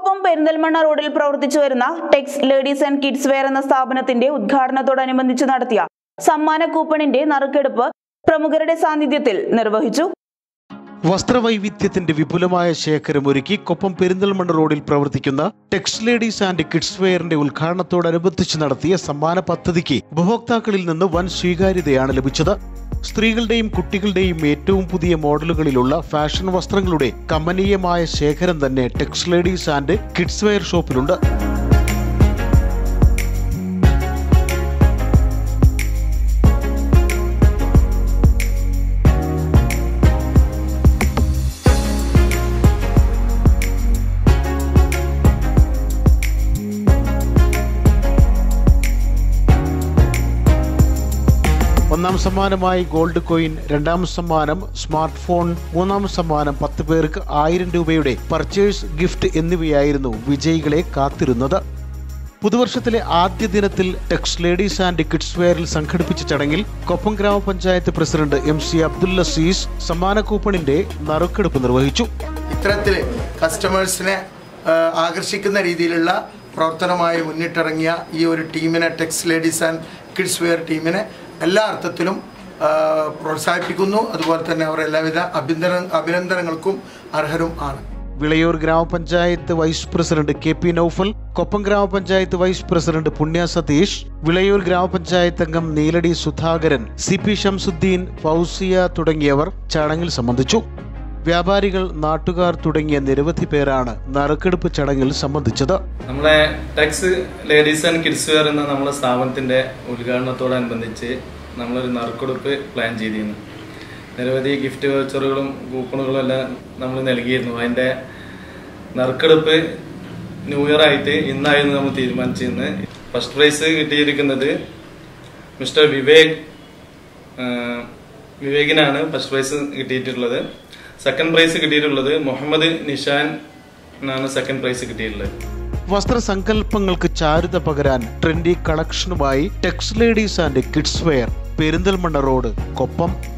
കൊപ്പം പെരിന്തൽമണ്ണ റോഡിൽ പ്രവർത്തിച്ചു വരുന്ന Tex ladies and kids wear എന്ന സ്ഥാപനത്തിന്റെ ഉദ്ഘാടനത്തോടനുബന്ധിച്ച് നടത്തിയ സമ്മാന കൂപ്പണിന്റെ നറുക്കെടുപ്പ് പ്രമുഖരുടെ സാന്നിധ്യത്തിൽ നിർവഹിച്ചു വസ്ത്രവൈവിധ്യത്തിന്റെ വിപുലമായ ശേഖരം ഒരുക്കി കൊപ്പം പെരിന്തൽമണ്ണ റോഡിൽ പ്രവർത്തിക്കുന്ന ടെക്സ് ലേഡീസ് ആൻഡ് കിഡ്സ് വെയറിന്റെ ഉദ്ഘാടനത്തോടനുബന്ധിച്ച് നടത്തിയ സമ്മാന പദ്ധതിക്ക് ഉപഭോക്താക്കളിൽ നിന്ന് വൻ സ്വീകാര്യതയാണ് ലഭിച്ചത് സ്ത്രീകളുടെയും കുട്ടികളുടെയും ഏറ്റവും പുതിയ മോഡലുകളിലുള്ള ഫാഷൻ വസ്ത്രങ്ങളുടെ കമനീയമായ ശേഖരം തന്നെ Tex ladies and kids wear ഷോപ്പിലുണ്ട് ഒന്നാം സമ്മാനമായി ഗോൾഡ് കോയിൻ രണ്ടാം സമ്മാനം സ്മാർട്ട് ഫോൺ മൂന്നാം സമ്മാനം പത്ത് പേർക്ക് ആയിരം രൂപയുടെ പർച്ചേസ് ഗിഫ്റ്റ് എന്നിവയായിരുന്നു വിജയികളെ കാത്തിരുന്നത് പുതുവർഷത്തിലെ ആദ്യ ദിനത്തിൽ ടെക്സ് ലേഡീസ് ആൻഡ് കിഡ്സ് വെയറിൽ സംഘടിപ്പിച്ച ചടങ്ങിൽ കൊപ്പം ഗ്രാമപഞ്ചായത്ത് president M C Abdul Azeez സമ്മാന കൂപ്പണിന്റെ നറുക്കെടുപ്പ് നിർവഹിച്ചു ഇത്തരത്തിൽ കസ്റ്റമേഴ്സിനെ ആ, ആകർഷിക്കുന്ന രീതിയിലുള്ള പ്രവർത്തനമായി മുന്നിട്ടിറങ്ങിയ ഈ ഒരു ടീമിനെ Tex ladies and kids wear ടീമിനെ എല്ലാ അർത്ഥത്തിലും ആ, പ്രോത്സാഹിപ്പിക്കുന്നു അതുപോലെ തന്നെ അവർ എല്ലാവിധ അഭിനന്ദന അഭിനന്ദനങ്ങൾക്കും അർഹരും ആണ് വിളയൂർ ഗ്രാമപഞ്ചായത്ത് vice president K P Noufal Koppam ഗ്രാമപഞ്ചായത്ത് വൈസ് പ്രസിഡന്റ് പുണ്യ സതീഷ് വിളയൂർ ഗ്രാമപഞ്ചായത്ത് അംഗം നീലടി സുധാകരൻ സി പി ഷംസുദ്ദീൻ ഫൗസിയ തുടങ്ങിയവർ ചടങ്ങിൽ സംബന്ധിച്ചു വ്യാപാരികൾ നാട്ടുകാർ തുടങ്ങിയ നിരവധി പേരാണ് നറുക്കെടുപ്പ് ചടങ്ങിൽ സംബന്ധിച്ചത് നമ്മളെ Tex ladies and kids wear എന്ന നമ്മുടെ സ്ഥാപനത്തിന്റെ ഉദ്ഘാടനത്തോടനുബന്ധിച്ച് നമ്മളൊരു നറുക്കെടുപ്പ് പ്ലാൻ ചെയ്തിരുന്നു നിരവധി ഗിഫ്റ്റ് വൗച്ചറുകളും കൂപ്പണുകളും എല്ലാം നമ്മൾ നൽകിയിരുന്നു അതിന്റെ നറുക്കെടുപ്പ് ന്യൂ ഇയർ ആയിട്ട് ഇന്നായിരുന്നു നമ്മൾ തീരുമാനിച്ചിരുന്നത് ഫസ്റ്റ് പ്രൈസ് കിട്ടിയിരിക്കുന്നത് മിസ്റ്റർ വിവേക് ആ, വിവേകിനാണ് ഫസ്റ്റ് പ്രൈസ് കിട്ടിയിട്ടുള്ളത് സെക്കൻഡ് പ്രൈസ് കിട്ടിയിട്ടുള്ളത് മുഹമ്മദ് നിഷാൻ എന്നാണ് സെക്കൻഡ് പ്രൈസ് കിട്ടിയിട്ടുള്ളത് വസ്ത്രസങ്കല്പങ്ങൾക്ക് ചാരുത പകരാൻ ട്രെൻഡി കളക്ഷനുമായി Tex ladies and kids wear Perinthalmanna road Koppam